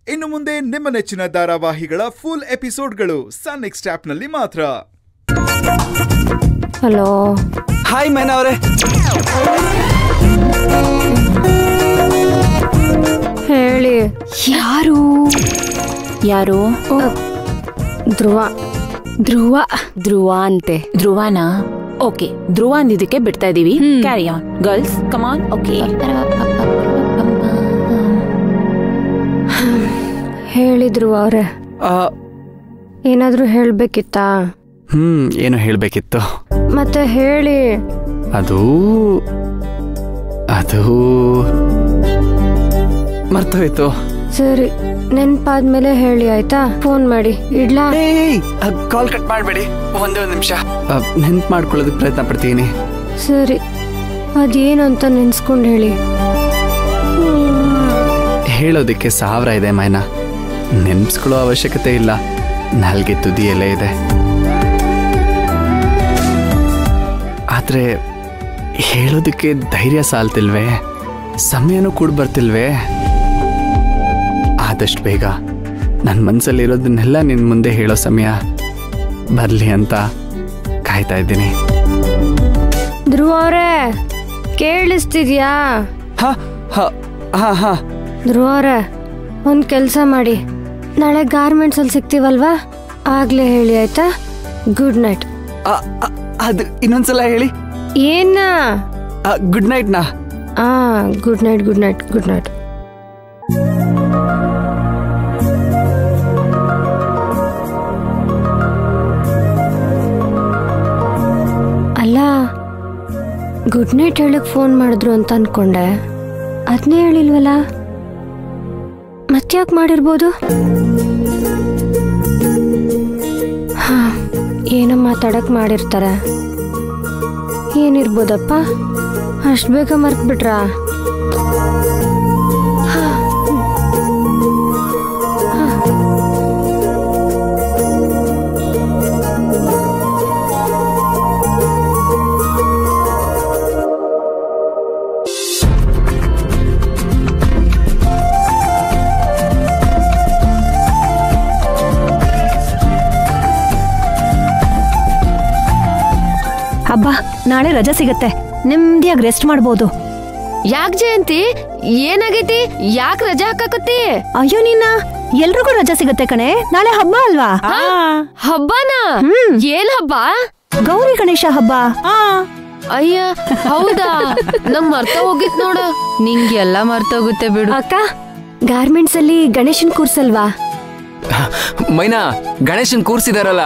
ಇನ್ನು ಮುಂದೆ ನಿಮ್ಮ ನೆಚ್ಚಿನ ಧಾರಾವಾಹಿಗಳ ಫುಲ್ ಎಪಿಸೋಡ್ಗಳು ಸನ್ ನೆಕ್ಸ್ಟ್ ಆಪ್ನಲ್ಲಿ ಮಾತ್ರ ಹಲೋ ಹಾಯ್ ಮೇನಾ ಅವರೇ ಹೇಳಿ ಯಾರು ಯಾರು ಧ್ರುವ ಧ್ರುವ ಧ್ರುವ ಅಂತೆ ಧ್ರುವನಾ ಓಕೆ ಧ್ರುವ ಅಂದಿದ್ದಕ್ಕೆ ಬಿಡ್ತಾ ಇದೀವಿ carry on girls come on okay ಹೇಳಿ ಧ್ರುವ ಅವ್ರೆ ಏನಾದ್ರೂ ಹೇಳ್ಬೇಕಿತ್ತಾ ಹ್ಮ್ ಏನು ಹೇಳ್ಬೇಕಿತ್ತು ಮತ್ತೆ ಹೇಳಿ ಅದು ಅದು ಮರ್ತೋಯ್ತು ಸರಿ ನೆನ್ಪಾದ್ಮೇಲೆ ಹೇಳಿ ಆಯ್ತಾ ಫೋನ್ ಮಾಡಿ ಇಡ್ಲಾ ಕಾಲ್ ಕಟ್ ಮಾಡಬೇಡಿ ಒಂದೇ ಒಂದು ನಿಮಿಷ ನೆನ್ಪು ಮಾಡ್ಕೊಳ್ಳೋದಕ್ಕೆ ಪ್ರಯತ್ನ ಪಡ್ತೀನಿ ಸರಿ ಅದೇನು ಅಂತ ನೆನ್ಸ್ಕೊಂಡು ಹೇಳಿ ಹೇಳೋದಕ್ಕೆ ಸಾವಿರ ಇದೆ ಮೈನಾ ನೆನ್ಪಿಸ್ಕೊಳ್ಳೋ ಅವಶ್ಯಕತೆ ಇಲ್ಲ ನಾಲ್ಗೆ ತುದಿಯಲ್ಲೇ ಇದೆ ಆದ್ರೆ ಹೇಳೋದಕ್ಕೆ ಧೈರ್ಯ ಸಾಲ್ತಿಲ್ವೇ ಸಮಯನೂ ಕೂಡ ಬರ್ತಿಲ್ವೇ ಆದಷ್ಟು ಬೇಗ ನನ್ನ ಮನಸ್ಸಲ್ಲಿರೋದನ್ನೆಲ್ಲ ನಿನ್ನ ಮುಂದೆ ಹೇಳೋ ಸಮಯ ಬರಲಿ ಅಂತ ಕಾಯ್ತಾ ಇದ್ದೀನಿ ಧ್ರುವ ಅವ್ರೆ ಕೇಳಿಸ್ತಿದ್ಯಾ ಹಾ ಹಾ ಹಾ ಹಾ ಧ್ರುವ ಅವ್ರೆ ಒಂದ್ ಕೆಲ್ಸ ಮಾಡಿ ನಾಳೆ ಗಾರ್ಮೆಂಟ್ಸ್ ಅಲ್ಲಿ ಸಿಗ್ತೀವಲ್ವಾ ಆಗ್ಲೇ ಹೇಳಿ ಆಯ್ತಾ ಗುಡ್ ನೈಟ್ ಆ, ಆ, ಅದು ಇನ್ನೊಂದ್ಸಲ ಹೇಳಿ ಏನ ಗುಡ್ ನೈಟ್ ನಾ ಆ good night good night good night ಅಲ್ಲ ಗುಡ್ ನೈಟ್ ಹೇಳಕ್ ಫೋನ್ ಮಾಡಿದ್ರು ಅಂತ ಅನ್ಕೊಂಡೆ ಅದನ್ನೇ ಹೇಳಿಲ್ವಲ್ಲ ಮತ್ತ್ಯಾಕ್ ಮಾಡಿರ್ಬೋದು ಹಾ ಏನೋ ಮಾತಾಡಕ್ ಮಾಡಿರ್ತಾರೆ ಏನಿರ್ಬೋದಪ್ಪ ಅಷ್ಟು ಬೇಗ ಮರ್ತ್ಬಿಟ್ರಾ ಹಾ. ಹಾ. ಹಬ್ಬ ನಾಳೆ ರಜಾ ಸಿಗತ್ತೆ ನೆಮ್ಮದಿಯಾಗಿ ರೆಸ್ಟ್ ಮಾಡ್ಬೋದು ಯಾಕ್ ಜಯಂತಿ ಏನಾಗೈತಿ ಯಾಕ್ ರಜಾ ಹಾಕಕತ್ತಿ ಅಯ್ಯೋ ನಿನ್ನ ಎಲ್ರಿಗೂ ರಜಾ ಸಿಗತ್ತೆ ಕಣೆ ನಾಳೆ ಹಬ್ಬ ಅಲ್ವಾ ಹಬ್ಬನ ಏನ್ ಹಬ್ಬ ಗೌರಿ ಗಣೇಶ ಹಬ್ಬ ಅಯ್ಯ ಹೌದಾ ನಂಗ್ ಮರ್ತ ಹೋಗಿತ್ ನೋಡ ನಿಂಗೆಲ್ಲ ಮರ್ತೋಗುತ್ತೆ ಬಿಡು ಅಕ್ಕ ಗಾರ್ಮೆಂಟ್ಸ್ ಅಲ್ಲಿ ಗಣೇಶನ್ ಕೂರ್ಸಲ್ವಾ ಮೈನಾ ಗಣೇಶನ್ ಕೂರ್ಸಿದಾರಲ್ಲ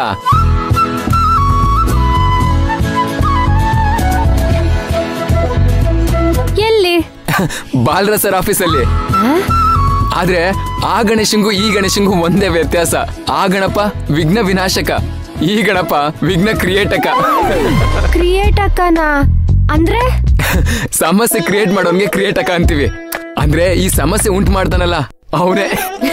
ಎಲ್ಲಿ ಬಾಲ್ರ ಸರ್ ಆಫೀಸಲ್ಲಿ ಆದ್ರೆ ಆ ಗಣೇಶಂಗೂ ಈ ಗಣೇಶಂಗೂ ಒಂದೇ ವ್ಯತ್ಯಾಸ ಆ ಗಣಪ ವಿಘ್ನ ವಿನಾಶಕ ಈ ಗಣಪ ವಿಘ್ನ ಕ್ರಿಯೇಟಕ ಕ್ರಿಯೇಟ್ ಅಕ್ಕನಾ ಅಂದ್ರೆ ಸಮಸ್ಯೆ ಕ್ರಿಯೇಟ್ ಮಾಡೋನ್ಗೆ ಕ್ರಿಯೇಟಕ ಅಂತೀವಿ ಅಂದ್ರೆ ಈ ಸಮಸ್ಯೆ ಉಂಟು ಮಾಡ್ತಾನಲ್ಲ ಅವನೇ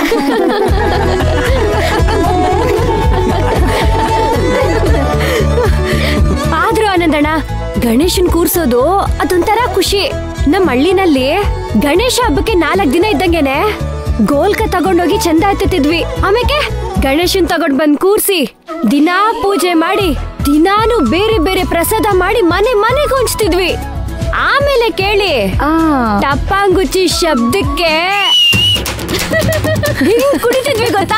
ಆದ್ರೂ ಆನಂದಣ್ಣ ಗಣೇಶನ್ ಕೂರ್ಸೋದು ಅದೊಂಥರ ಖುಷಿ ನಮ್ಮ ಹಳ್ಳಿನಲ್ಲಿ ಗಣೇಶ ಹಬ್ಬಕ್ಕೆ ನಾಲ್ಕ್ ದಿನ ಇದ್ದಂಗೆನೆ ಗೋಲ್ಕ ತಗೊಂಡೋಗಿ ಚಂದ ಎತ್ತುತ್ತಿದ್ವಿ ಆಮೇಲೆ ಗಣೇಶನ್ ತಗೊಂಡ್ ಬಂದ್ ಕೂರ್ಸಿ ದಿನಾ ಪೂಜೆ ಮಾಡಿ ದಿನಾನು ಬೇರೆ ಬೇರೆ ಪ್ರಸಾದ ಮಾಡಿ ಮನೆ ಮನೆಗೆ ಹಂಚ್ತಿದ್ವಿ ಆಮೇಲೆ ಕೇಳಿ ಟಪ್ಪಾಂಗುಚ್ಚಿ ಶಬ್ದಕ್ಕೆ ಹಿಂಗ್ ಕುಡಿತಿದ್ವಿ ಗೊತ್ತಾ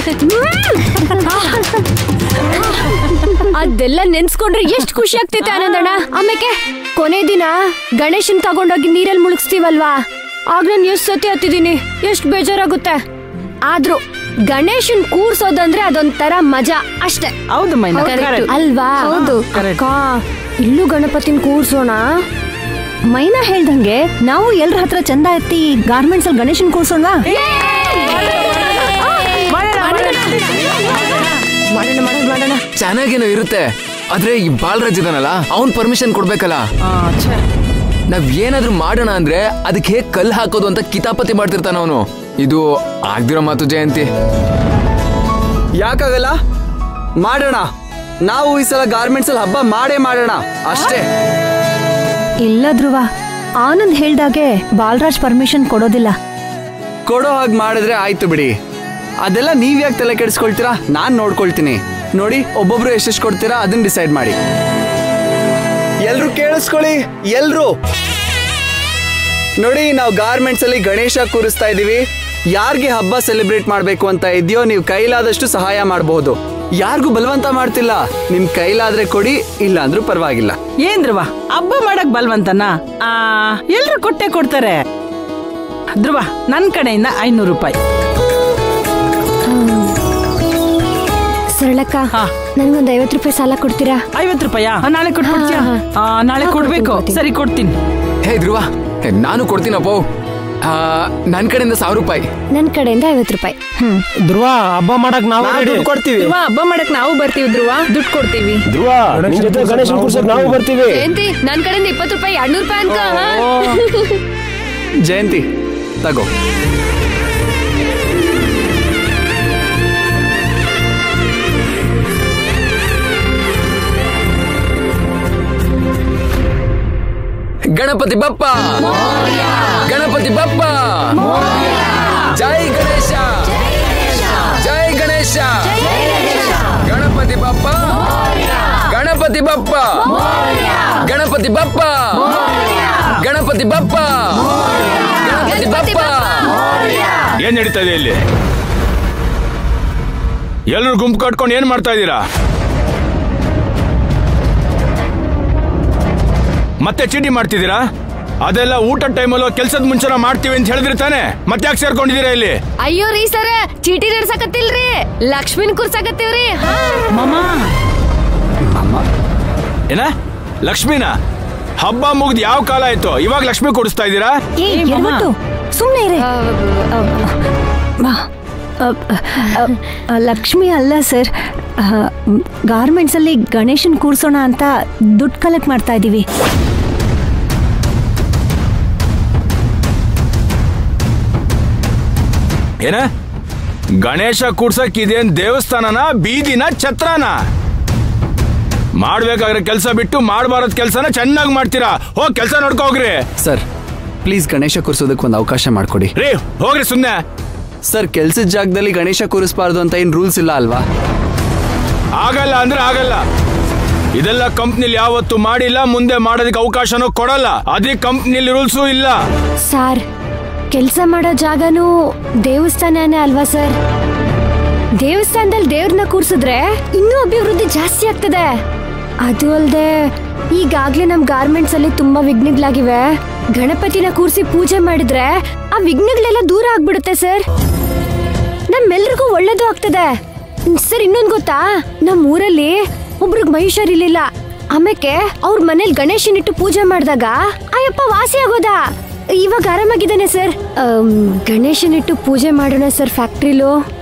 ಅದೆಲ್ಲ ನೆನ್ಸ್ಕೊಂಡ್ರೆ ಎಷ್ಟ್ ಖುಷಿ ಆಗ್ತೈತೆ ಆನಂದಣ್ಣ ಆಮೇಲೆ ಕೊನೆ ದಿನ ಗಣೇಶನ್ ತಗೊಂಡೋಗಿ ನೀರಲ್ಲಿ ಮುಳುಗಿಸ್ತೀವಲ್ವಾ ಆಗ ನಾನು ಎಷ್ಟ್ ಸತಿ ಹತ್ತಿದೀನಿ ಎಷ್ಟ್ ಬೇಜಾರಾಗುತ್ತೆ ಆದ್ರೂ ಗಣೇಶನ್ ಕೂರ್ಸೋದಂದ್ರೆ ಅದೊಂಥರ ಮಜಾ ಅಷ್ಟೇ ಹೌದು ಮೈನಾ Correct. ಅಲ್ವಾ ಹೌದು ಅಕ್ಕ ಇಲ್ಲೂ ಗಣಪತಿನ ಕೂರ್ಸೋಣ ಮೈನಾ ಹೇಳ್ದಂಗೆ ನಾವು ಎಲ್ರ ಹತ್ರ ಚಂದ ಎತ್ತಿ ಗಾರ್ಮೆಂಟ್ಸ್ ಅಲ್ಲಿ ಗಣೇಶನ್ ಕೂರ್ಸೋಣ ಮಾಡೋಣ ಮಾಡೋಣ ಮಾಡೋಣ ಚೆನ್ನಾಗೇನೋ ಇರುತ್ತೆ ಆದ್ರೆ ಈ ಬಾಲರಾಜ್ ಇದಾನಲ್ಲ ಅವನ್ ಪರ್ಮಿಷನ್ ಕೊಡ್ಬೇಕಲ್ಲ ನಾವ್ ಏನಾದ್ರೂ ಮಾಡೋಣ ಅಂದ್ರೆ ಅದಕ್ಕೆ ಹೇಗ್ ಕಲ್ ಹಾಕೋದು ಅಂತ ಕಿತಾಪತಿ ಮಾಡ್ತಿರ್ತಾನ ಅವನು ಇದು ಆಗ್ದಿರೋ ಮಾತು ಜಯಂತಿ ಯಾಕಾಗಲ್ಲ ಮಾಡೋಣ ನಾವು ಈ ಸಲ ಗಾರ್ಮೆಂಟ್ಸ್ ಅಲ್ಲಿ ಹಬ್ಬ ಮಾಡೇ ಮಾಡೋಣ ಅಷ್ಟೇ ಇಲ್ಲ ಧ್ರುವ ಆನಂದ್ ಹೇಳ್ದಾಗೆ ಬಾಲರಾಜ್ ಪರ್ಮಿಷನ್ ಕೊಡೋದಿಲ್ಲ ಯಾಕೆ ಅವನ್ ಹೇಳ್ದಂಗೆ ಗಣೇಶನ್ ಕೂರ್ಸೋದು ಅದೊಂಥರ ಮಜಾ ಅಷ್ಟೇ ಹೌದು ಮೈನಾ ಹೌದು ಕೊಡೋ ಹಾಗೆ ಮಾಡಿದ್ರೆ ಆಯ್ತು ಬಿಡಿ ಅದೆಲ್ಲ ನೀವ್ ಯಾಕೆ ತಲೆ ಕೆಡಿಸ್ಕೊಳ್ತೀರಾ ನಾನ್ ನೋಡ್ಕೊಳ್ತೀನಿ ನೋಡಿ ಒಬ್ಬೊಬ್ರು ಎಷ್ಟೆಷ್ಟು ಕೊಡ್ತೀರಾ ಅದನ್ನ ಡಿಸೈಡ್ ಮಾಡಿ ಎಲ್ರು ಕೇಳಿಸ್ಕೊಳ್ಳಿ ಎಲ್ರು ನೋಡಿ ನಾವು ಗಾರ್ಮೆಂಟ್ಸ್ ಅಲ್ಲಿ ಗಣೇಶ ಕೂರಿಸ್ತಾ ಇದೀವಿ ಯಾರಿಗೆ ಹಬ್ಬ ಸೆಲೆಬ್ರೇಟ್ ಮಾಡ್ಬೇಕು ಅಂತ ಇದೆಯೋ ನೀವು ಕೈಲಾದಷ್ಟು ಸಹಾಯ ಮಾಡಬಹುದು ಯಾರಿಗೂ ಬಲವಂತ ಮಾಡ್ತಿಲ್ಲ ನಿಮ್ ಕೈಲಾದ್ರೆ ಕೊಡಿ ಇಲ್ಲ ಅಂದ್ರೂ ಪರವಾಗಿಲ್ಲ ಏನ್ ಧ್ರುವ ಹಬ್ಬ ಮಾಡಕ್ ಬಲ್ವಂತನ ಆ ಎಲ್ರು ಕೊಟ್ಟೆ ಕೊಡ್ತಾರೆ ಧ್ರುವ ನನ್ ಕಡೆಯಿಂದ ಐನೂರು ರೂಪಾಯಿ ಸರಳಕ್ಕ ಹಾ. ನನ್ಗೊಂದ್ ಐವತ್ತು ರೂಪಾಯಿ ಸಾಲ ಕೊಡ್ತೀರಾ ಐವತ್ ರೂಪಾಯಾ ನಾಳೆ ಕೊಟ್ಬಿಡ್ತೀಯಾ ಹಾ, ಆ, ನಾಳೆ ಹಾ, ಕೊಡ್ಬೇಕು ಕೊಡ್ತೀನಿ. ಸರಿ ಕೊಡ್ತೀನಿ ಹೇ ಧ್ರುವ ಹೇ, ನಾನು ಕೊಡ್ತೀನಪ್ಪ ನನ್ನ ಕಡೆಯಿಂದ ಸಾವಿರ ರೂಪಾಯಿ ನನ್ ಕಡೆಯಿಂದ ಐವತ್ತು ರೂಪಾಯಿ ಧ್ರುವ ಹಬ್ಬ ಮಾಡಕ್ ನಾವು ರೆಡಿ ಕೊಡ್ತೀವಿ ಧ್ರುವ ಹಬ್ಬ ಮಾಡಕ್ ನಾವು ಬರ್ತೀವಿ ಧ್ರುವ ದುಡ್ಡು ಕೊಡ್ತೀವಿ ಧ್ರುವ ನಿನ್ ಜೊತೆ ಗಣೇಶನ್ ಕೂರ್ಸಕ್ ನಾವು ಬರ್ತೀವಿ ಜಯಂತಿ ನನ್ ಕಡೆಯಿಂದ ಇಪ್ಪತ್ತು ರೂಪಾಯಿ ಎರಡ್ನೂರು ರೂಪಾಯಿ ಅನ್ಕ ಹಾ? ಜಯಂತಿ ತಗೋ ಗಣಪತಿ ಬಪ್ಪ ಗಣಪತಿ ಬಪ್ಪ ಜೈ ಗಣೇಶ ಜೈ ಗಣೇಶ ಗಣಪತಿ ಬಪ್ಪ ಗಣಪತಿ ಬಪ್ಪ ಗಣಪತಿ ಬಪ್ಪ ಗಣಪತಿ ಬಪ್ಪ ಗಣಪತಿ ಬಪ್ಪ ಏನ್ ನಡೀತಾ ಇದೆ ಇಲ್ಲಿ ಎಲ್ಲರೂ ಗುಂಪು ಕಟ್ಕೊಂಡು ಏನ್ ಮಾಡ್ತಾ ಇದ್ದೀರಾ ಮತ್ತೆ ಚೀಟಿ ಮಾಡ್ತಿದ್ದೀರಾ ಅದೆಲ್ಲ ಊಟದ ಟೈಮಲ್ಲೋ ಕೆಲ್ಸದ ಮುಂಚೆನ ಮಾಡ್ತೀವಿ ಅಂತ ಹೇಳಿದ್ರಿ ತಾನೆ ಮತ್ತೆ ಯಾಕೆ ಸೇರ್ಕೊಂಡಿದ್ದೀರಾ ಇಲ್ಲಿ ಅಯ್ಯೋ ರೀ ಸರ್ ಚೀಟಿ ನಡ್ಸಕತ್ತಿಲ್ರಿ ಲಕ್ಷ್ಮಿನ್ ಕುರ್ಸಕತ್ತೀವ್ರಿ ಹಾ ಮಾಮಾ ಏನ ಲಕ್ಷ್ಮಿನ ಹಬ್ಬ ಮುಗ್ದು ಯಾವ ಕಾಲ ಆಯ್ತು ಇವಾಗ ಲಕ್ಷ್ಮಿ ಕೊಡಿಸ್ತಾ ಇದ್ದೀರಾ ಏ ಏ, ಮಾಮ. ಎಡವಟ್ಟು ಸುಮ್ನೆ ಇರೇ ಲಕ್ಷ್ಮಿ ಅಲ್ಲ ಸರ್ ಗಾರ್ಮೆಂಟ್ಸ್ ಅಲ್ಲಿ ಗಣೇಶನ್ ಕೂರ್ಸೋಣ ಅಂತ ದುಡ್ಡು ಕಲೆಕ್ಟ್ ಮಾಡ್ತಾ ಇದೀವಿ ಏನ ಗಣೇಶ ಕೂಡ್ಸಕ್ ಇದೇನ್ ದೇವಸ್ಥಾನನ ಬೀದಿನ ಛತ್ರನ ಮಾಡ್ಬೇಕಾದ್ರೆ ಕೆಲಸ ಬಿಟ್ಟು ಮಾಡಬಾರದ್ ಕೆಲಸನ ಚೆನ್ನಾಗಿ ಮಾಡ್ತೀರಾ ಹೋಗ್ ಕೆಲಸ ನೋಡ್ಕೊ ಹೋಗ್ರಿ ಸರ್ ಪ್ಲೀಸ್ ಗಣೇಶ ಕೂರಿಸೋದಕ್ಕೆ ಒಂದು ಅವಕಾಶ ಮಾಡಿಕೊಡಿ ರೀ ಹೋಗ್ರಿ ಸುಮ್ನೆ ಸರ್ ಕೆಲ್ಸದ ಜಾಗದಲ್ಲಿ ಗಣೇಶ ಕೂರಿಸಬಾರ್ದು ಅಂತ ಏನು ರೂಲ್ಸ್ ಇಲ್ಲ ಅಲ್ವಾ ಆಗಲ್ಲ ಅಂದ್ರೆ ಆಗಲ್ಲ ಇದೆಲ್ಲ ಕಂಪ್ನಿಲಿ ಯಾವತ್ತು ಮಾಡಿಲ್ಲ ಮುಂದೆ ಮಾಡೋದಕ್ಕೆ ಅವಕಾಶನೂ ಕೊಡಲ್ಲ ಅದಕ್ಕೆ ಕಂಪ್ನಿಲಿ ರೂಲ್ಸು ಇಲ್ಲ ಸಾರ್ ಕೆಲ್ಸ ಮಾಡೋ ಜಾಗನೂ ದೇವಸ್ಥಾನನೇ ಅಲ್ವಾ ಸರ್ ದೇವಸ್ಥಾನದಲ್ಲಿ ದೇವ್ರನ್ನ ಕೂರ್ಸಿದ್ರೆ ಇನ್ನೂ ಅಭಿವೃದ್ಧಿ ಜಾಸ್ತಿ ಆಗ್ತದೆ ಅದು ಅಲ್ದೆ ಈಗಾಗ್ಲೇ ನಮ್ ಗಾರ್ಮೆಂಟ್ಸ್ ಅಲ್ಲಿ ತುಂಬಾ ವಿಘ್ನಗಳಾಗಿವೆ ಗಣಪತಿನ ಕೂರ್ಸಿ ಪೂಜೆ ಮಾಡಿದ್ರೆ ಆ ವಿಘ್ನಗಳೆಲ್ಲ ದೂರ ಆಗ್ಬಿಡುತ್ತೆ ಸರ್ ನಮ್ಮೆಲ್ರಿಗೂ ಒಳ್ಳೇದು ಆಗ್ತದೆ ಸರ್ ಇನ್ನೊಂದ್ ಗೊತ್ತಾ ನಮ್ ಊರಲ್ಲಿ ಒಬ್ರಿಗೆ ಮಹಿಷರಿರ್ಲಿಲ್ಲ ಆಮೇಲೆ ಅವ್ರ ಮನೇಲಿ ಗಣೇಶನ್ ಇಟ್ಟು ಪೂಜೆ ಮಾಡಿದಾಗ ಅಯ್ಯಪ್ಪ ವಾಸಿ ಆಗೋದಾ ಇವಾಗ ಆರಾಮಾಗಿದ್ದಾನೆ ಸರ್ ಆಮ್, ಗಣೇಶನ್ ಇಟ್ಟು ಪೂಜೆ ಮಾಡೋಣ ಸರ್ ಫ್ಯಾಕ್ಟ್ರಿಲು